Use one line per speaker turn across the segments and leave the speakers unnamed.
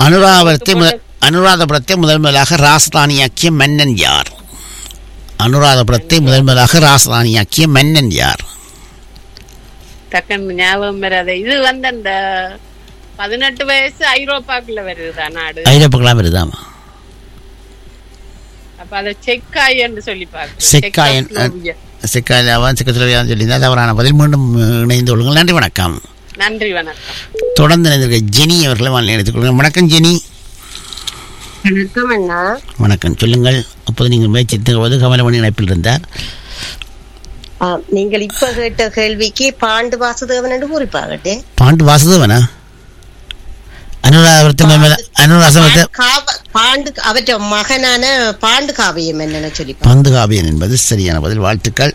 அனுராதபுரத்தை முதல் அனுராதபுரத்தை முதல் முதலாக ராசதானியாக்கிய மன்னன் யார் அனுராதபுரத்தை முதல் முதலாக ராசதானியாக்கிய மன்னன் யார்
டக்குன்னு ஞாபகம் வராது இது வந்து அந்த பதினெட்டு வயசு ஐரோப்பாக்குள்ள வருதுதா நாடு
ஐரோப்பாக்கெல்லாம் வருதாமா
அப்ப அதை செக்காய் என்று சொல்லி பார்க்கிறேன்
செக்காயன்
செக்கோஸ்லோவியா.
செக்காயாவான் செக்கத்தில் சொல்லியிருந்தால் தவறான பதில் மீண்டும் இணைந்து கொள்ளுங்கள் நன்றி வணக்கம்
நன்றி வணக்கம்
தொடர்ந்து இணைந்திருக்க ஜெனி அவர்களை வாழ்ந்து இணைத்துக் கொள்ளுங்கள் வணக்கம் ஜெனி
வணக்கம் அண்ணா
வணக்கம் சொல்லுங்கள் அப்போது நீங்கள் முயற்சித்த போது கமலமணி இணைப்பில் இருந்தார்
ஆ, நீங்கள் இப்ப கேட்ட கேள்விக்கு பாண்டு வாசுதேவன் என்று குறிப்பாகட்டே
பாண்டு வாசுதேவனா அனுராதபுரத்தை முதல் முதல் அனுராசபுரத்தை
காவ- பாண்டு அவற்ற மகனான பாண்டு காவியம் என்னன்னு சொல்லி
பந்து காவியன் என்பது சரியான பதில் வாழ்த்துக்கள்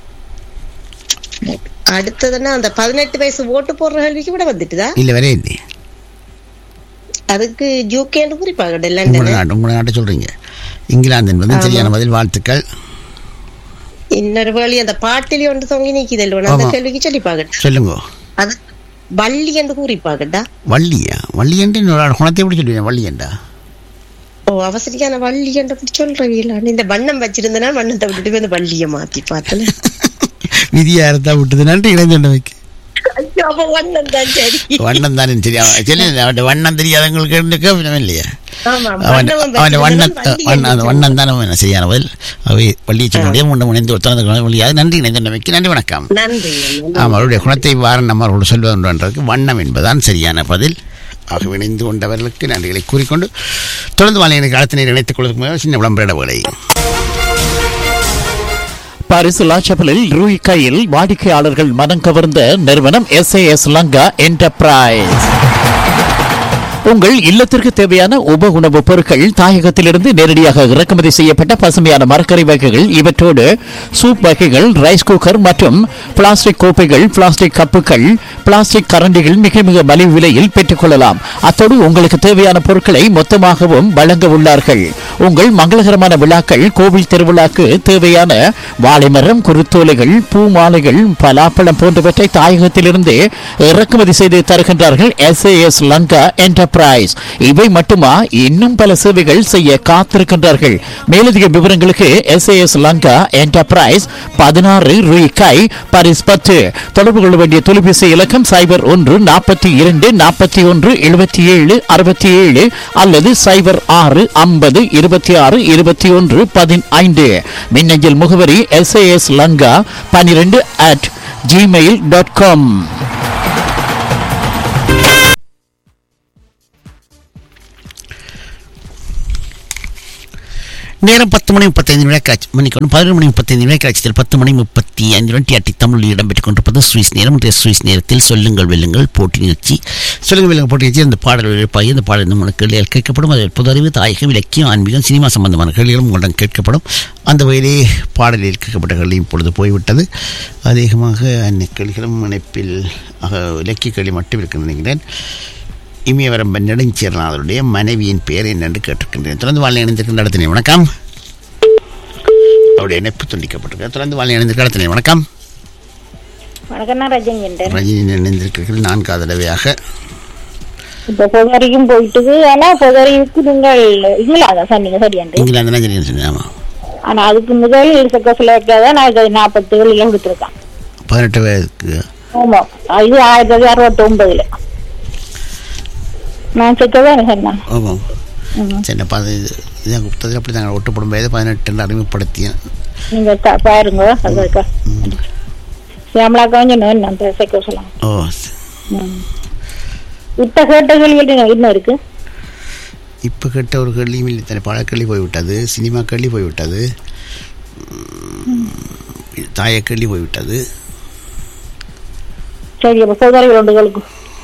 அடுத்ததுன்னா அந்த பதினெட்டு வயசு ஓட்டு போடுற கேள்விக்கு விட வந்துட்டுதா
இல்லை வரே இல்லை
அதுக்கு ஜூகேன்னு குறிப்பாகட்டே
உங்களோட
லண்டன்
நாட்டு உங்களோட நாட்டை சொல்றீங்க இங்கிலாந்து என்பது சரியான பதில் வாழ்த்துக்கள்
இன்னொரு வேளி அந்த பாட்டிலே ஒன்று தொங்கி நீக்கிதல் அந்த
ஆமா.
கேள்விக்கு சொல்லி பாக்கட்டா
சொல்லுங்க
அது வள்ளி என்று குறிப்பாகட்டா
வள்ளியா வள்ளி என்று இன்னொரு குணத்தை எப்படி சொல்லுவீங்க வள்ளி என்றா
ஓ அவசரிக்கான வள்ளி என்று அப்படி சொல்றீங்களா இந்த வண்ணம் வச்சிருந்தனா வண்ணத்தை விட்டுட்டு போய் இந்த வள்ளியை மாத்தி பார்த்தேன்
விதியா இருந்தா விட்டது நன்றி இளைஞண்டவைக்கு
ஐயோ அப்ப வண்ணம் தான் சரி
வண்ணம் தானே தெரியாம சரி அவன் வண்ணம் தெரியாதவங்களுக்கு இருந்து கேட்கணும் இல்லையா
ஆமா
அவன்
வண்ணம்
அவன் வண்ணம்
வச்சிருந்தனா வள்ளி
வண்ண- அந்த
என்று
வண்ணம் தானே அவன் சரியான பதில் அவை வள்ளியை சொல்லுடைய முன்ன முனைந்து ஒத்தனது வழியாக நன்றி இணைந்தமைக்கு நன்றி வணக்கம்
நன்றி
ஆம் அவருடைய குணத்தை வாரம் நம்ம அவரோடு சொல்வதென்றதுக்கு வண்ணம் என்பதுதான் சரியான பதில் ஆக இணைந்து கொண்டவர்களுக்கு நன்றிகளை கூறிக்கொண்டு தொடர்ந்து வாழ்க்கை காலத்தினை இணைத்துக் கொள்வதற்கு முன்னால் சின்ன விளம்பர வேலை
பாரிஸ் லாச்சபலில் ரூய் கையில் வாடிக்கையாளர்கள் மனம் கவர்ந்த நிறுவனம் எஸ்ஏஎஸ் லங்கா என்டர்பிரைஸ் உங்கள் இல்லத்திற்கு தேவையான உப உணவுப் பொருட்கள் தாயகத்திலிருந்து நேரடியாக இறக்குமதி செய்யப்பட்ட பசுமையான மரக்கறி வகைகள் இவற்றோடு சூப் வகைகள் ரைஸ் குக்கர் மற்றும் பிளாஸ்டிக் கோப்பைகள் பிளாஸ்டிக் கப்புகள் பிளாஸ்டிக் கரண்டிகள் மிக மிக மலிவு விலையில் பெற்றுக்கொள்ளலாம் அத்தோடு உங்களுக்கு தேவையான பொருட்களை மொத்தமாகவும் வழங்க உள்ளார்கள் உங்கள் மங்களகரமான விழாக்கள் கோவில் திருவிழாக்கு தேவையான வாழைமரம் குருத்தோலைகள் பூ மாலைகள் பலாப்பழம் போன்றவற்றை தாயகத்திலிருந்து இறக்குமதி செய்து தருகின்றார்கள் எஸ்ஏஎஸ் லங்கா என்டர்பிரைஸ் இவை மட்டுமா இன்னும் பல சேவைகள் செய்ய காத்திருக்கின்றார்கள் மேலதிக விவரங்களுக்கு எஸ்ஏஎஸ் லங்கா என்டர்பிரைஸ் பதினாறு ரூபாய் பரிஸ் பத்து தொடர்பு கொள்ள வேண்டிய தொலைபேசி இலக்கம் சைபர் ஒன்று நாற்பத்தி இரண்டு நாற்பத்தி ஒன்று எழுபத்தி ஏழு அறுபத்தி ஏழு அல்லது சைபர் ஆறு ஐம்பது இருபத்தி ஆறு இருபத்தி ஒன்று பதினைந்து மின்னஞ்சல் முகவரி எஸ்ஏஎஸ் லங்கா பன்னிரெண்டு அட் ஜிமெயில் டாட் காம்
நேரம் பத்து மணி முப்பத்தைந்து விளக்காட்சி மணிக்கொண்டு பதினொரு மணி முப்பத்தைந்து விளக்காட்சியில் பத்து மணி முப்பத்தி ஐந்து மணி அட்டி தமிழில் இடம்பெற்றுக் கொண்டிருப்பது சுவிஸ் நேரம் இன்றைய சுவிஸ் நேரத்தில் சொல்லுங்கள் வெல்லுங்கள் போட்டி நிகழ்ச்சி சொல்லுங்கள் வெல்லுங்கள் போட்டி நிகழ்ச்சி அந்த பாடல் எழுப்பாகி அந்த பாடல் இந்த மூணு கேள்விகள் கேட்கப்படும் அதில் பொது அறிவு தாயகம் இலக்கியம் ஆன்மீகம் சினிமா சம்பந்தமான கேள்விகளும் உங்களிடம் கேட்கப்படும் அந்த வகையிலே பாடலில் கேட்கப்பட்ட கேள்வி இப்பொழுது போய்விட்டது அதிகமாக அந்த கேள்விகளும் இணைப்பில் ஆக, இலக்கிய கேள்வி மட்டும் இருக்கிறது நினைக்கிறேன் இமயவரம்ப நெடுஞ்சேரநாதருடைய மனைவியின் பெயர் என்னென்று கேட்டிருக்கின்றேன் தொடர்ந்து வாழ் இணைந்திருக்கின்ற இடத்தினை வணக்கம் அவருடைய இணைப்பு துண்டிக்கப்பட்டிருக்கு தொடர்ந்து வாழ் இணைந்திருக்கிற இடத்தினை வணக்கம்
வணக்கம் நான் ரஜினி என்றேன்
ரஜினி இணைந்திருக்கிறீர்கள் நான்காவது தடவையாக
இப்ப புகரிக்கும் போயிட்டுது ஆனா புகரிக்கு நீங்கள் இங்கிலாந்து சொன்னீங்க சரியாண்டு
இங்கிலாந்து தான் சரின்னு சொன்னேன் ஆமாம்
ஆனா அதுக்கு முதல் செக்கோசில் வைக்காத நான் இது நாற்பத்தி ஏழுல கொடுத்துருக்கேன்
பதினெட்டு வயதுக்கு
ஆமா இது ஆயிரத்தி தொள்ளாயிரத்தி அறுபத்தி ஒன்பதுல நான் செக்கதான் சொன்னேன்
ஆமாம் சரி அப்போ அது இது இதான் புத்தகத்தில் அப்படி தாங்க ஒட்டுப்படும் வயது பதினெட்டு அறிமுகப்படுத்தியேன்
நீங்க த- பாருங்க அதுக்கு சியாமலா கொஞ்சம் அந்த செக்கோசலாம்
ஓ
இப்ப கேட்ட கேள்வி இன்னும் இருக்கு
இப்போ கேட்ட ஒரு கேள்வியும் இல்லை தானே பல கேள்வி போய்விட்டது சினிமா கேள்வி போய்விட்டது உம், தாய கேள்வி போய்விட்டது
சரி அப்ப புகரி ரெண்டு கேளுக்கு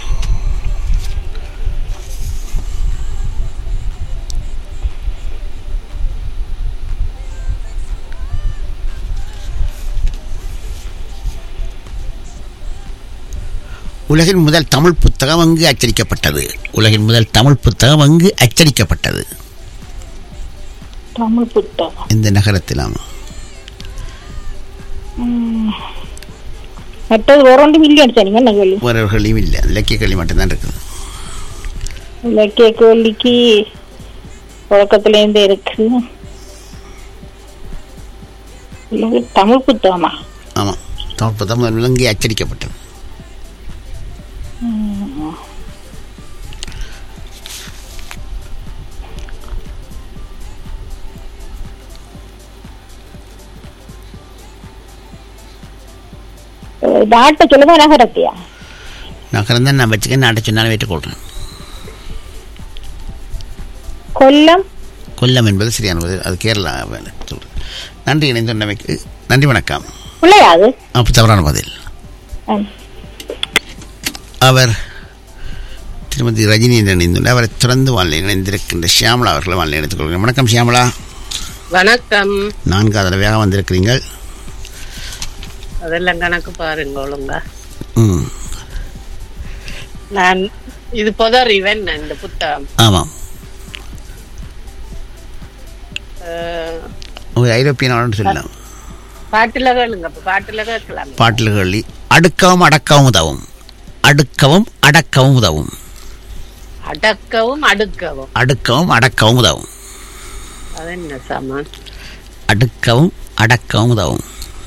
உலகின் முதல் தமிழ் புத்தகம் அங்கு அச்சடிக்கப்பட்டது உலகின் முதல் தமிழ் புத்தகம் அங்கு அச்சடிக்கப்பட்டது
தமிழ் புத்தகம்
இந்த நகரத்தில் ஆமாம்
மற்றது ஒரு ரெண்டு மில்லியன் சொன்னீங்க என்ன கேள்வி
வேறு ஒரு கேள்வியும் இல்லை இலக்கிய கேள்வி மட்டும்தான் இருக்குது
இலக்கிய கேள்விக்கு தொடக்கத்துல இருந்தே இருக்கு இது தமிழ் புத்தகமா
ஆமாம் தமிழ் புத்தகம் விலங்கி அச்சடிக்கப்பட்டது
நாட்டை சொல்லுங்க நகரத்தையா
நகரம் தான் நான் வச்சுக்க நாட்டை சொன்னாலும் ஏற்றுக்கொள்கிறேன்
கொல்லம்
கொல்லம் என்பது சரியான பதில் அது கேரளா சொல்கிறேன் நன்றி இணைந்துள்ளமைக்கு நன்றி வணக்கம்
பிள்ளையாது
அப்போ தவறான பதில் அவர் திருமதி ரஜினி என்று இணைந்துள்ள அவரை தொடர்ந்து வாழ்நிலை இணைந்திருக்கின்ற ஷியாமலா அவர்களை வாழ்நிலை இணைத்துக் கொள்கிறேன் வணக்கம் ஷியாமலா
வணக்கம்
நான்காவது தடவையாக வந்திருக்கிறீங்கள்
அதெல்லாம் கணக்கு பாருங்க ஒழுங்கா
ம்
நான் இது புதறிவன் இந்த புத்தகம்
ஆமாம்
அஹ்,
ஒரு ஐரோப்பிய நாடுன்னு சொல்லலாம்
பாட்டுல கேளுங்க அப்ப பாட்டுல கேட்கலாம்
பாட்டில் கேள்வி அடுக்கவும் அடக்கவும் உதவும் அடுக்கவும் அடக்கவும் உதவும்
அடக்கவும் அடுக்கவும்
அடுக்கவும் அடக்கவும் உதவும்
அது என்ன சாமான்
அடுக்கவும் அடக்கவும் உதவும்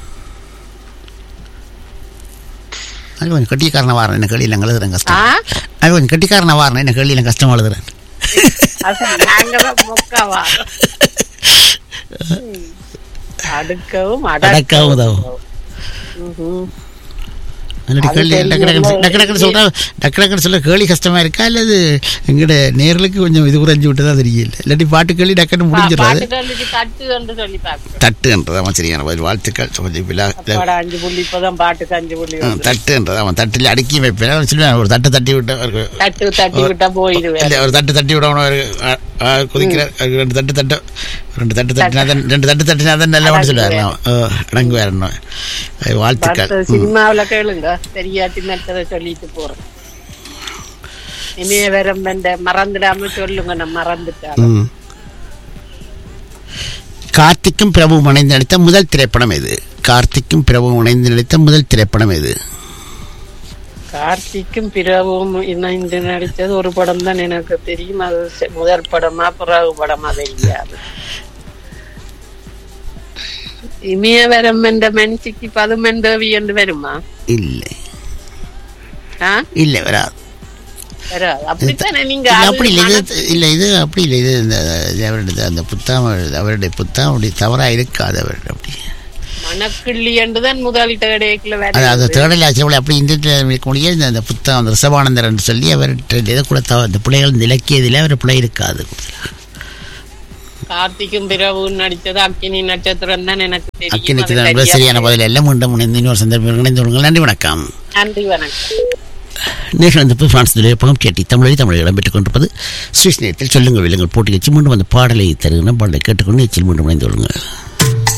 அது கொஞ்சம் கட்டிக்காரன வாரேன் என்ன கேள்வியில் எழுதுறேன்
ஆ
கஷ்டம் அது கொஞ்சம் கட்டிக்காரன வாரேன் என்ன கேள்வியில் கஷ்டம் எழுதுறேன்
அது நாங்கதான் மொக்கவா அடுக்கவும்
அடக்கவும் உதவும்
ம்ஹும்.
என்னுடைய
அது
கேள்வி
தெரியும்.
டக்கு டக்கு டக்கு டக்குன்னு சொல்றா டக்கு டக்குன்னு சொல்ல கேள்வி கஷ்டமா இருக்கா அல்லது எங்கட நேர்களுக்கு கொஞ்சம் இது குறைஞ்சு விட்டு தான் தெரியல இல்லாட்டி பாட்டு கேள்வி டக்குன்னு
பா-
முடிஞ்சிடாது
பாட்டு கேள்விக்கு தட்டு என்று சொல்லி பார்க்கிறேன்
தட்டுன்றது அவன் சரியான பதில் வாழ்த்துக்கள் கொஞ்சம் பிள்ளை
அப்பாடா அஞ்சு புள்ளி இப்பதான் பாட்டுக்கு அஞ்சு புள்ளி
ஆ,
வந்து.
தட்டுன்றது அவன் தட்டில் அடுக்கி வைப்பேன் அவன் சொல்லுவான் ஒரு தட்டை தட்டி விட்டு அவருக்கு
தட்டு தட்டி விட்டா போயிடுவேன்
இல்லை ஒரு தட்டு தட்டி விடணும் அவருக்கு ஆ, ஆ, குதிக்கிறார் அவருக்கு ரெண்டு தட்டு தட்டு ரெண்டு தட்டு தட்டினா தான் ரெண்டு தட்டு தட்டினா தான் நல்லவன்னு சொல்லுவார் அடங்குவார் வாழ்த்துக்கள்
பார்த்த சினிமாவுல கேளுங்க தெரியாட்டி மற்றதை சொல்லிட்டு போறேன் இனிய வரம் இந்த மறந்துடாம சொல்லுங்க நான் மறந்துட்டேன்
ம். கார்த்திக்கும் பிரபுவும் இணைந்து நடித்த முதல் திரைப்படம் எது கார்த்திக்கும் பிரபுவும் இணைந்து நடித்த முதல் திரைப்படம் எது
கார்த்திக்கும் பிறவும் இணைந்து நடித்தது ஒரு படம் தான் எனக்கு தெரியும் அது செ- முதல் படமா பிறகு படமா தெரியாது இமய வரம் என்ற மனுஷிக்கு பதுமன் தேவி என்று வருமா
இல்லை
ஆ
இல்லை வராது
வராது அப்படித்தானே நீங்க
இல்ல,
அது
அப்படி இல்லை
மன-
இது இல்லை இது அப்படி இல்லை இது இந்த இது அவருடைய அந்த புத்தகம் அவருடைய புத்தகம் அப்படி தவறாக இருக்காது அவருடைய அப்படி
மணக்கிள்ளி என்றுதான் முதலிட்ட கடைக்குள்ள
அது அது
வேற
தேடல் ஆசிரியர் அப்படி இந்த இருக்கக்கூடிய இந்த அந்த புத்தகம் அந்த ரிசபானந்தர் என்று சொல்லி அவர்கிட்ட இதை கூட தவ இந்த பிள்ளைகள் இந்த இலக்கியதில் அவர் பிள்ளை இருக்காது
கார்த்திக்கும் பிறவும் நடித்தது அக்கினி நட்சத்திரம் தான் எனக்கு தெரியும்
அக்கினி
அது
திறன்
சரியா
சரியான பதில் எல்லாம் மீண்டும் இணைந்து இன்னொரு சந்தர்ப்பம் இணைந்து கொள்ளுங்கள் நன்றி வணக்கம்
நன்றி வணக்கம்
நேற்று வந்து பிரான்ஸ் நிலையப்பகம் கேட்டி தமிழில் தமிழில் இடம்பெற்றுக் கொண்டிருப்பது சுவிஸ் நேரத்தில் சொல்லுங்கள் வில்லுங்கள் போட்டி வச்சு மீண்டும் அந்த பாடலை தருகிற பாடலை கேட்டுக்கொண்டு எச்சில் மீண்டும் இணைந்து கொள்ளுங்கள்